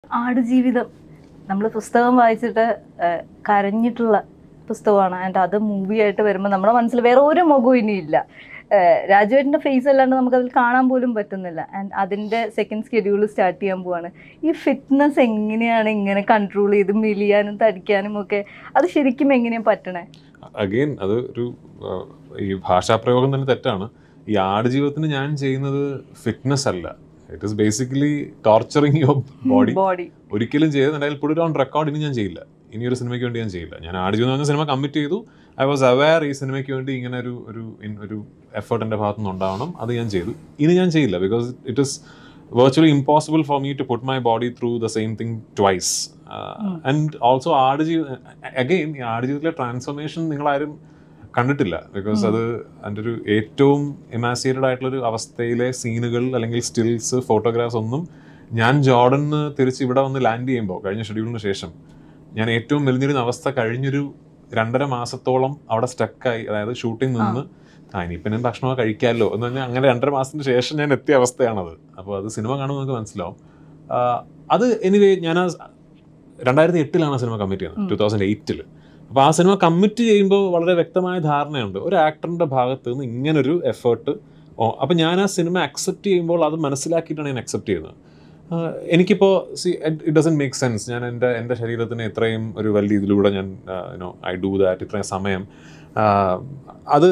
ആടുജീവിതം നമ്മൾ പുസ്തകം വായിച്ചിട്ട് ഏഹ്, കരഞ്ഞിട്ടുള്ള പുസ്തകമാണ് ആൻഡ് അത് മൂവി ആയിട്ട് വരുമ്പോൾ നമ്മുടെ മനസ്സിൽ വേറെ ഒരു മുഖവും ഇനിയില്ല ഏഹ്, രാജുവേട്ടൻ്റെ ഫേസ് അല്ലാണ്ട് നമുക്കതിൽ കാണാൻ പോലും പറ്റുന്നില്ല ആൻഡ് അതിൻ്റെ സെക്കൻഡ് സ്കെഡ്യൂൾ സ്റ്റാർട്ട് ചെയ്യാൻ പോവാണ് ഈ ഫിറ്റ്നസ് എങ്ങനെയാണ് ഇങ്ങനെ കൺട്രോൾ ചെയ്ത് മെലിയാനും തടിക്കാനും ഒക്കെ അത് ശരിക്കും എങ്ങനെയാണ് പറ്റണേ അഗെയിൻ അത് ഒരു ആ, ഈ ഭാഷാപ്രയോഗം തന്നെ തെറ്റാണ് ഈ ആടുജീവിതത്തിന് ഞാൻ ചെയ്യുന്നത് ഫിറ്റ്നസ് അല്ല it is basically torturing your body body ഒരിക്കലും ചെയ്ത് പുട്ട് ഓൺ റെക്കോർഡ് ഇനി ഞാൻ ചെയ്യില്ല ഇനി ഒരു സിനിമയ്ക്ക് വേണ്ടി ഞാൻ ചെയ്യില്ല ഞാൻ ആടുജീവിതം എന്ന സിനിമ കമ്മിറ്റ് ചെയ്തു ഐ വാസ് അവെയർ ഈ സിനിമയ്ക്ക് വേണ്ടി ഇങ്ങനെ ഒരു ഒരു ഇൻ- ഒരു എഫേർട്ട് എൻ്റെ ഭാഗത്തു നിന്ന് ഉണ്ടാവണം അത് ഞാൻ ചെയ്തു ഇനി ഞാൻ ചെയ്യില്ല because it is virtually impossible for me to put my body through the same thing twice and also Aadujeevitham again ഈ ആടുജീവിതത്തിലെ ട്രാൻസ്ഫോർമേഷൻ നിങ്ങളാരും കണ്ടിട്ടില്ല ബിക്കോസ് അത് അതിൻ്റെ ഒരു ഏറ്റവും ഇമാസിയേറ്റഡ് ആയിട്ടുള്ളൊരു അവസ്ഥയിലെ സീനുകൾ അല്ലെങ്കിൽ സ്റ്റിൽസ് ഫോട്ടോഗ്രാഫ്സ് ഒന്നും ഞാൻ ജോർഡന് തിരിച്ച് ഇവിടെ വന്ന് ലാൻഡ് ചെയ്യുമ്പോൾ കഴിഞ്ഞ ഷെഡ്യൂളിന് ശേഷം ഞാൻ ഏറ്റവും മെലിഞ്ഞിരുന്ന അവസ്ഥ കഴിഞ്ഞൊരു രണ്ടര മാസത്തോളം അവിടെ സ്റ്റക്കായി അതായത് ഷൂട്ടിംഗ് നിന്ന് ആ ഇനിയിപ്പം ഞാൻ ഭക്ഷണമൊക്കെ കഴിക്കാമല്ലോ എന്ന് പറഞ്ഞാൽ അങ്ങനെ രണ്ടര മാസത്തിന് ശേഷം ഞാൻ എത്തിയ അവസ്ഥയാണത് അപ്പോൾ അത് സിനിമ കാണുമ്പോൾ നമുക്ക് മനസ്സിലാവും ആ, അത് എനിവേ ഞാൻ ആ രണ്ടായിരത്തി എട്ടിലാണ് ആ സിനിമ കമ്മിറ്റ് ചെയ്യുന്നത് ടു തൗസൻഡ് എയ്റ്റിൽ അപ്പോൾ ആ സിനിമ കമ്മിറ്റ് ചെയ്യുമ്പോൾ വളരെ വ്യക്തമായ ധാരണയുണ്ട് ഒരു ആക്ടറിൻ്റെ ഭാഗത്ത് നിന്ന് ഇങ്ങനൊരു എഫേർട്ട് ഓ അപ്പം ഞാൻ ആ സിനിമ അക്സെപ്റ്റ് ചെയ്യുമ്പോൾ അത് മനസ്സിലാക്കിയിട്ടാണ് ഞാൻ അക്സെപ്റ്റ് ചെയ്യുന്നത് ആഹ് എനിക്കിപ്പോൾ see it doesn't make sense ഞാൻ എൻ്റെ എൻ്റെ ശരീരത്തിന് ഇത്രയും ഒരു വലിയ ഇതിലൂടെ ഞാൻ യുനോ ഐ ഡൂ ദാറ്റ് ഇത്രയും സമയം ആഹ് അത്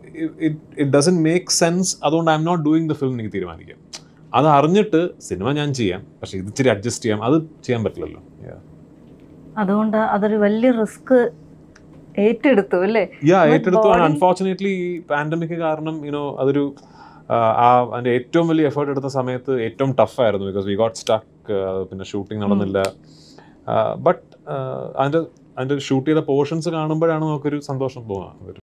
ഇറ്റ് ഡസൻ മേക്ക് സെൻസ് അതുകൊണ്ട് I'm not doing the film എനിക്ക് തീരുമാനിക്കാം അത് അറിഞ്ഞിട്ട് സിനിമ ഞാൻ ചെയ്യാം പക്ഷേ ഇത് ഇച്ചിരി അഡ്ജസ്റ്റ് ചെയ്യാം അത് ചെയ്യാൻ പറ്റില്ലല്ലോ Yeah. അതുകൊണ്ട് അതൊരു വലിയ റിസ്ക് ഏറ്റെടുത്തു അല്ലേ യാ But ഏറ്റെടുത്തു body- അൺഫോർച്ചുനേറ്റ്ലി ഈ പാൻഡമിക് കാരണം യുനോ അതൊരു ആ, ആ അതിൻ്റെ ഏറ്റവും വലിയ എഫേർട്ട് എടുത്ത സമയത്ത് ഏറ്റവും ടഫായിരുന്നു ബിക്കോസ് വി ഗോട്ട് സ്റ്റക്ക് പിന്നെ ഷൂട്ടിംഗ് നടന്നില്ല ബട്ട് അതിൻ്റെ അതിൻ്റെ ഷൂട്ട് ചെയ്ത പോർഷൻസ് കാണുമ്പോഴാണ് നമുക്കൊരു സന്തോഷം തോന്നുക